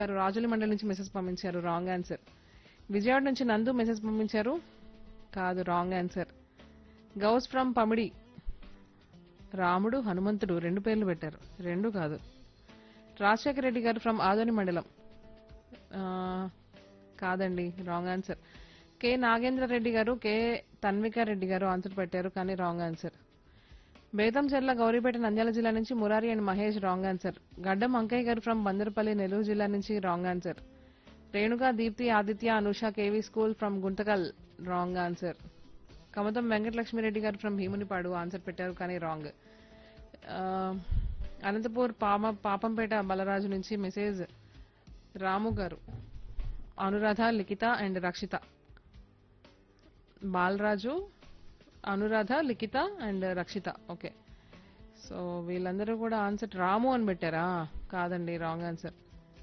గారు రాజుల మండలి నుంచి మెసేజ్ పంపించారు రాంగ్ ఆన్సర్ విజయవాడ నుంచి నందు మెసేజ్ పంపించారు కాదు wrong answer Ghouse from Pamidi Ramudu Hanumanthudu రెండు పేర్లు పెట్టారు రెండు కాదు రాజశేఖర రెడ్డి గారు ఫ్రమ్ ఆదోని మండలం ఆ, కాదండి wrong answer K Nagendra Reddy garu K Tanvika Reddy garu answer పెట్టారు కానీ రాంగ్ ఆన్సర్ బేతంచెర్ల గౌరీపేట నంద్యాల జిల్లా నుంచి Murari and Mahesh wrong answer Gaddam Ankaiah garu from Bandarapalli Nellore జిల్లా నుంచి wrong answer Renuga Deepthi Aditya Anusha KV school from Guntakal wrong answer Kamatham Venkatalakshmi Reddy garu from Bheemunipadu answer పెట్టారు కానీ రాంగ్ అనంతపూర్ పామ పాపంపేట బలరాజు నుంచి message Ramu garu Anuradha Likhitha and Rakshita Balaraju Anuradha Likhitha and Rakshitha okay so వీళ్ళందరూ కూడా ఆన్సర్ రాము అని పెట్టారా కాదండి wrong answer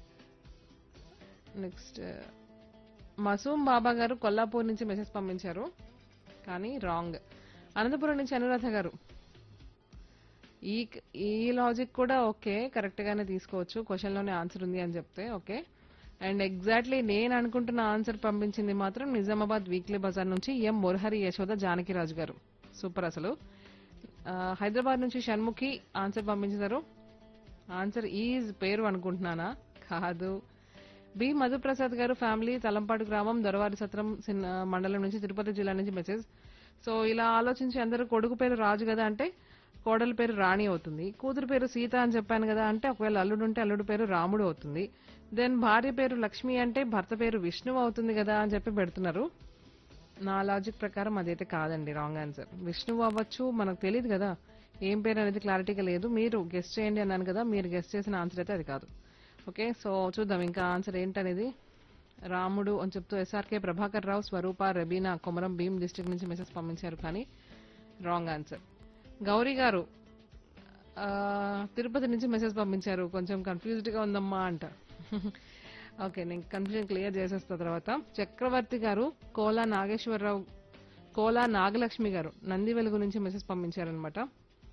next Masoom Baba garu Kollapur నుంచి మెసేజ్ పంపించారు కానీ రాంగ్ అనంతపురం నుంచి అనురాధ గారు ఈ ఈ లాజిక్ కూడా ఓకే కరెక్ట్ గానే తీసుకోవచ్చు క్వశ్చన్ లోనే ఆన్సర్ ఉంది అని చెప్తే ఓకే అండ్ ఎగ్జాక్ట్లీ నేను అనుకుంటున్న ఆన్సర్ పంపించింది మాత్రం నిజామాబాద్ వీక్లీ బజార్ నుంచి ఎం మురహరి యశోద జానకిరాజు గారు సూపర్ అసలు ఆ, హైదరాబాద్ నుంచి షణ్ముఖి ఆన్సర్ పంపించారు ఆన్సర్ ఈజ్ పేరు అనుకుంటున్నానా కాదు బి మధుప్రసాద్ గారు ఫ్యామిలీ తలంపాడు గ్రామం దొరవారి సత్రం సిన్- మండలం నుంచి తిరుపతి జిల్లా నుంచి మెసేజ్ సో ఇలా ఆలోచించి అందరూ కొడుకు పేరు రాజు కదా అంటే కోడలి పేరు రాణి అవుతుంది కూతురు పేరు సీత అని చెప్పాను కదా అంటే ఒకవేళ అల్లుడు ఉంటే అల్లుడు పేరు రాముడు అవుతుంది దెన్ భార్య పేరు లక్ష్మి అంటే భర్త పేరు విష్ణువు అవుతుంది కదా అని చెప్పి పెడుతున్నారు నా లాజిక్ ప్రకారం అదైతే కాదండి రాంగ్ ఆన్సర్ విష్ణువు అవ్వచ్చు మనకు తెలియదు కదా ఏం పేరు అనేది క్లారిటీగా లేదు మీరు గెస్ట్ చేయండి అన్నాను కదా మీరు గెస్ట్ చేసిన ఆన్సర్ అయితే అది కాదు ఓకే సో చూద్దాం ఇంకా ఆన్సర్ ఏంటనేది రాముడు అని చెప్తూ ఎస్ఆర్కే ప్రభాకర్ రావు స్వరూప రబీనా కొమరం భీమ్ డిస్ట్రిక్ట్ నుంచి మెసేజ్ పంపించారు కానీ రాంగ్ ఆన్సర్ గౌరీ గారు ఆ, తిరుపతి నుంచి మెసేజ్ పంపించారు కొంచెం కన్ఫ్యూజ్డ్ గా ఉందమ్మా అంట ఓకే నేను కన్ఫ్యూజన్ క్లియర్ చేసేస్తా తర్వాత చక్రవర్తి గారు కోలా నాగేశ్వరరావు కోలా నాగలక్ష్మి గారు నంది వెలుగు నుంచి మెసేజ్ పంపించారనమాట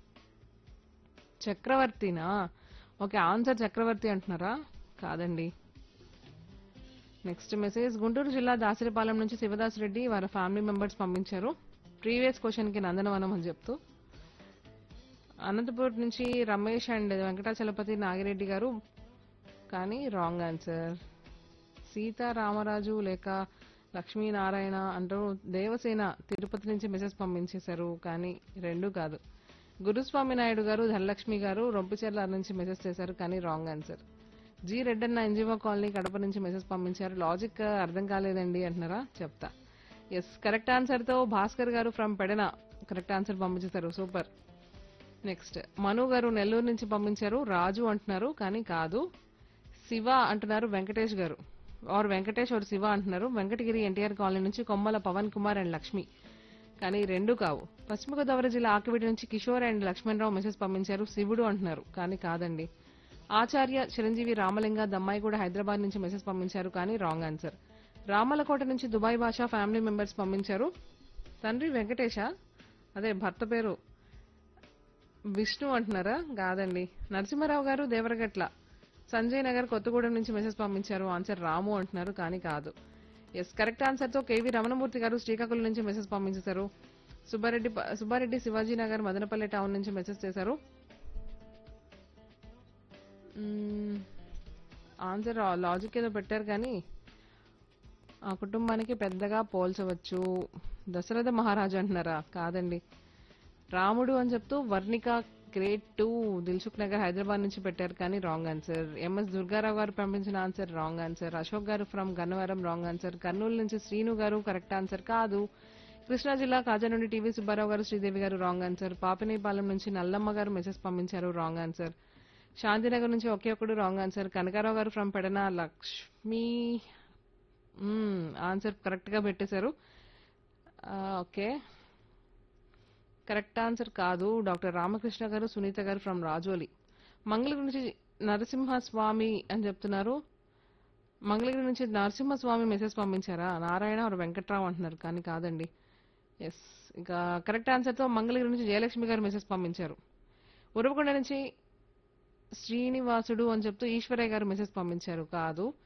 చక్రవర్తినా ఓకే ఆన్సర్ చక్రవర్తి అంటున్నారా కాదండి నెక్స్ట్ మెసేజ్ గుంటూరు జిల్లా దాసరిపాలెం నుంచి శివదాస్ రెడ్డి వారి ఫ్యామిలీ మెంబర్స్ పంపించారు ప్రీవియస్ క్వశ్చన్ కి నందనవనం అని చెప్తూ అనంతపూర్ నుంచి రమేష్ అండ్ వెంకటాచలపతి నాగిరెడ్డి గారు కానీ రాంగ్ ఆన్సర్ సీతారామరాజు లేక లక్ష్మీనారాయణ అంటూ దేవసేన తిరుపతి నుంచి మెసేజ్ పంపించేశారు కానీ రెండు కాదు గురుస్వామి నాయుడు గారు ధనలక్ష్మి గారు రొంపిచెర్ల నుంచి మెసేజ్ చేశారు కానీ wrong answer G Reddanna NGO colony Kadapa నుంచి మెసేజ్ పంపించారు లాజిక్ అర్థం కాలేదండి అంటున్నారా చెప్తా ఎస్ కరెక్ట్ ఆన్సర్ తో Bhaskar garu from Pedana correct answer పంపించేశారు సూపర్ నెక్స్ట్ మను గారు నెల్లూరు నుంచి పంపించారు రాజు అంటున్నారు కానీ కాదు శివ అంటున్నారు వెంకటేష్ గారు ఆర్ వెంకటేష్ ఆర్ శివ అంటున్నారు వెంకటగిరి ఎన్టీఆర్ కాలనీ నుంచి కొమ్మల పవన్ కుమార్ అండ్ లక్ష్మి కానీ రెండు కావు పశ్చిమ గోదావరి జిల్లా ఆకివీడి నుంచి కిషోర్ అండ్ లక్ష్మణరావు మెసేజ్ పంపించారు శివుడు అంటున్నారు కానీ కాదండి ఆచార్య చిరంజీవి రామలింగ దమ్మాయి కూడా హైదరాబాద్ నుంచి మెసేజ్ పంపించారు కానీ రాంగ్ ఆన్సర్ రామలకోట నుంచి దుబాయ్ భాషా ఫ్యామిలీ మెంబర్స్ పంపించారు తండ్రి వెంకటేశ అదే భర్త పేరు విష్ణు అంటున్నారా కాదండి నరసింహారావు గారు దేవరగట్ల సంజయ్ నగర్ కొత్తగూడెం నుంచి మెసేజ్ పంపించారు ఆన్సర్ రాము అంటున్నారు కానీ కాదు ఎస్ కరెక్ట్ ఆన్సర్ తో కేవీ రమణమూర్తి గారు శ్రీకాకుళం నుంచి మెసేజ్ పంపించేశారు సుబ్బారెడ్డి సుబ్బారెడ్డి శివాజీ నగర్ మదనపల్లి టౌన్ నుంచి మెసేజ్ చేశారు మ్మ్, ఆన్సర్ లాజిక్ ఏదో పెట్టారు కానీ ఆ కుటుంబానికి పెద్దగా పోల్చవచ్చు దశరథ మహారాజు అంటున్నారా కాదండి రాముడు అని చెప్తూ Varnika grade two Dilsukhnagar Hyderabad నుంచి పెట్టారు కానీ రాంగ్ ఆన్సర్ ఎంఎస్ దుర్గారావు గారు పంపించిన answer wrong answer Ashok garu from Gannavaram wrong answer Kurnool నుంచి శ్రీను గారు కరెక్ట్ ఆన్సర్ కాదు కృష్ణా జిల్లా కాజా నుండి టీవీ సుబ్బారావు గారు శ్రీదేవి గారు రాంగ్ ఆన్సర్ పాపినేపాలెం నుంచి నల్లమ్మ గారు మెసేజ్ పంపించారు రాంగ్ ఆన్సర్ శాంతినగర్ నుంచి ఒకే ఒకడు wrong answer Kanakarao garu from Pedana Lakshmi answer correct గా పెట్టేశారు ఆ, ఓకే కరెక్ట్ ఆన్సర్ కాదు డాక్టర్ రామకృష్ణ గారు సునీత గారు ఫ్రమ్ రాజోలి మంగళగిరి నుంచి నరసింహస్వామి అని చెప్తున్నారు మంగళగిరి నుంచి నరసింహస్వామి మెసేజ్ పంపించారా నారాయణ ఆర్ వెంకట్రావు అంటున్నారు కానీ కాదండి ఎస్ ఇంకా కరెక్ట్ ఆన్సర్ తో మంగళగిరి నుంచి జయలక్ష్మి గారు మెసేజ్ పంపించారు ఉరవకొండ నుంచి శ్రీనివాసుడు అని చెప్తూ ఈశ్వరయ్య గారు మెసేజ్ పంపించారు కాదు